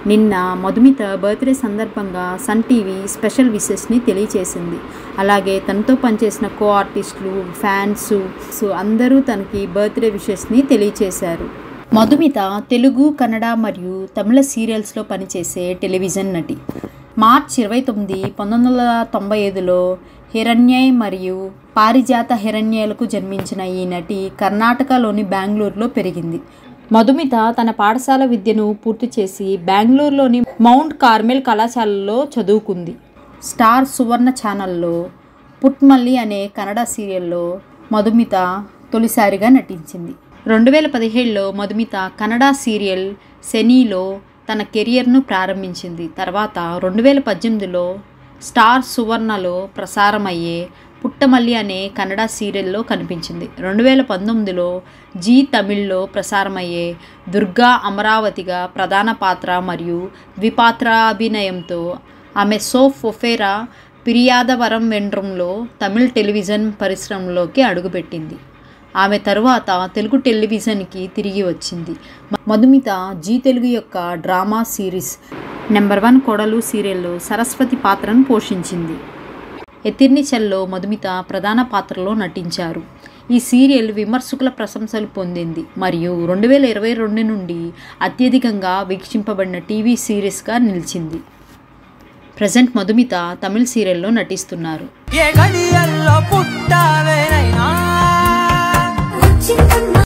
నిన్న మధుమిత బర్త్డే సందర్భంగా Sun TV special విషెస్ని తెలియచేసింది అలాగే తనతో పనిచేసిన కో ఆర్టిస్టులు ఫ్యాన్స్ సో అందరూ తనకి బర్త్డే విషెస్ని తెలియచేశారు మధుమిత తెలుగు కన్నడ మరియు తమిళ సీరియల్స్లో పనిచేసే టెలివిజన్ నటి మార్చ్ ఇరవై తొమ్మిది పంతొమ్మిది వందల తొంభై ఐదులో హిరణ్యయ్ మరియు పారిజాత హిరణ్యలకు జన్మించిన ఈ నటి కర్ణాటకలోని బెంగళూరులో పెరిగింది మధుమిత తన పాఠశాల విద్యను పూర్తి చేసి బెంగళూరులోని మౌంట్ కార్మెల్ కళాశాలలో చదువుకుంది స్టార్ సువర్ణ ఛానల్లో పుట్మల్లి అనే కన్నడ సీరియల్లో మధుమిత తొలిసారిగా నటించింది రెండు వేల పదిహేడులో మధుమిత కన్నడ సీరియల్ శనిలో తన కెరియర్ను ప్రారంభించింది తర్వాత రెండు వేల పద్దెనిమిదిలో స్టార్ సువర్ణలో ప్రసారమయ్యే పుట్టమల్లి అనే కన్నడ సీరియల్లో కనిపించింది రెండు వేల పంతొమ్మిదిలో జీ తమిళ్లో ప్రసారమయ్యే దుర్గా అమరావతిగా ప్రధాన పాత్ర మరియు ద్విపాత్రాభినయంతో ఆమె సో ఫొఫేరా పిరియాదవరం వెండ్రంలో తమిళ్ టెలివిజన్ పరిశ్రమలోకి అడుగుపెట్టింది ఆమె తరువాత తెలుగు టెలివిజన్కి తిరిగి వచ్చింది మధుమిత జీ తెలుగు యొక్క డ్రామా సిరీస్ నెంబర్ వన్ కోడలు సీరియల్లో సరస్వతి పాత్రను పోషించింది ఎతిర్నిచెల్లో మధుమిత ప్రధాన పాత్రలో నటించారు ఈ సీరియల్ విమర్శకుల ప్రశంసలు పొందింది మరియు రెండు వేల ఇరవై రెండు నుండి అత్యధికంగా వీక్షింపబడిన టీవీ సిరీస్గా నిలిచింది ప్రజెంట్ మధుమిత తమిళ సీరియల్లో నటిస్తున్నారు ఏ గడియల్లో పుట్టావేనైనా వచ్చిందమ్మా